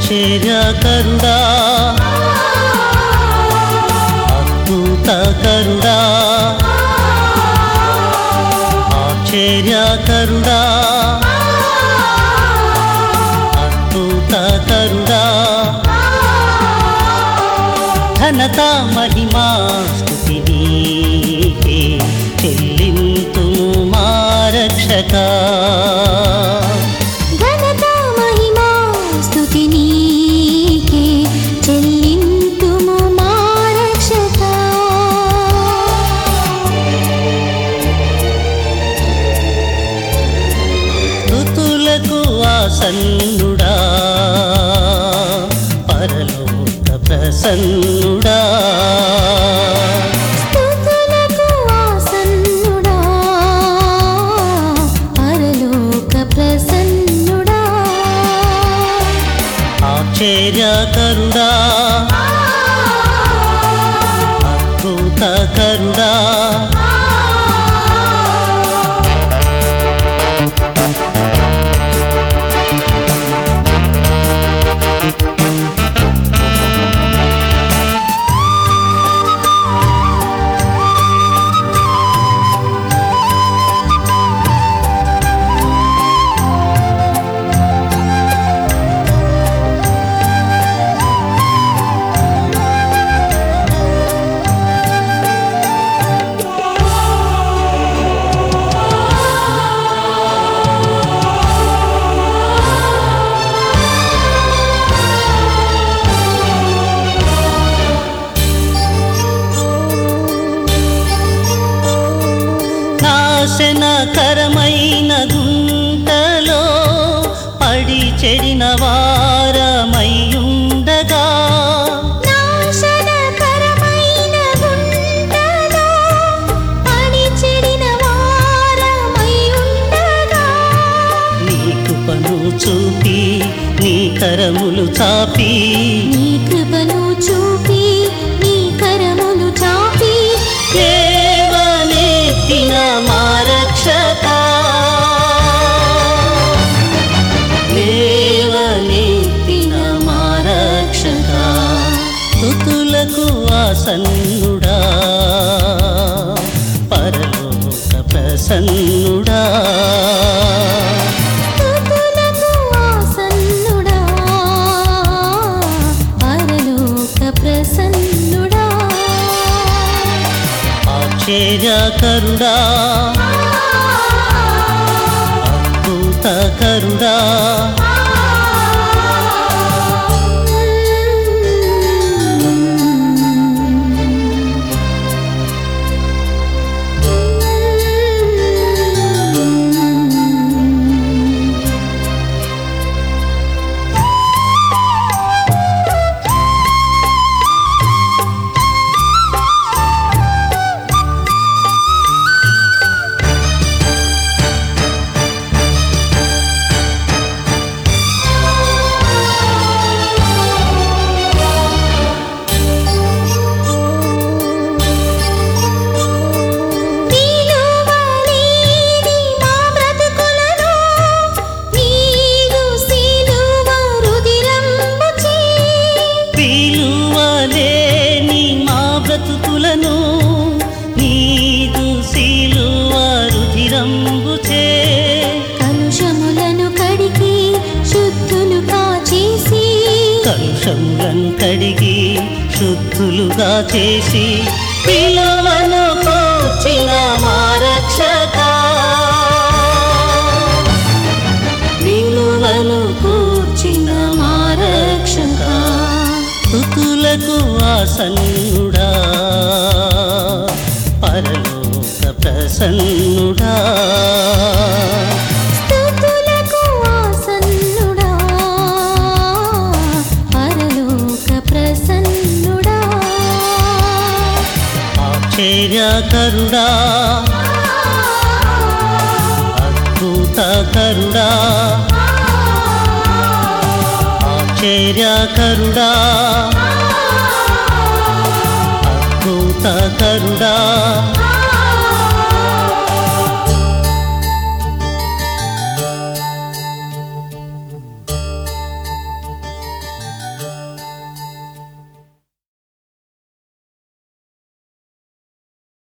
ఆశ్చర్యకరుడా అద్భుతకరుడా ఆశ్చర్యకరుడా అద్భుతకరుడా ఘనత మహిమా స్తుతి నీకే చెల్లింతుము మా రక్షక ఘనత మహిమా స్తుతి నీకే చెల్లింతుము మా రక్షకా ఋతులకు ఆసన్నుడా పరలోక ప్రసన్నుడా స్తుతులకు ఆసన్నుడా పరలోక ప్రసన్నుడా ఆశ్చర్యకరుడా అద్భుతకరుడా నాశనకరమైన గుంటలో పడి చెడిన వారమయ్యుండగా నాశనకరమైన గుంటలో పడి చెడిన వారమై ఉండగా నీ కృపను చూపి నీ కరములు చాపి నీ కృపను చూపి నీ కరములు చాపి దేవనెత్తిన మా రక్షక దేవనెత్తిన మా రక్షక ఋతులకు ఆసన్నుడా పరలోక ప్రసన్నుడా స్తుతులకు ఆసన్నుడా పరలోక ప్రసన్నుడా ఆశ్చర్యకరుడా అద్భుతకరుడా నిలువలేని మా బ్రతుకులను నీవు సిలువ రుధిరంబుచే విలువలేని మా బ్రతుకులను నీదు శీలువ రుధిరంబుచే కలుషములను కడిగి శుద్ధులుగా చేసి కలుషములను కడిగి శుద్ధులుగా చేసి విలువను కోర్చిన మా రక్షక విలువను కూర్చిన మా రక్షక ఋతులకు ఆసన్నుడా పరలోక ప్రసన్నుడా స్తుతులకు ఆసన్నుడా పరలోక ప్రసన్నుడా ఆశ్చర్యకరుడా అద్భుతకరుడా ఆశ్చర్యకరుడా అద్భుతకరుడా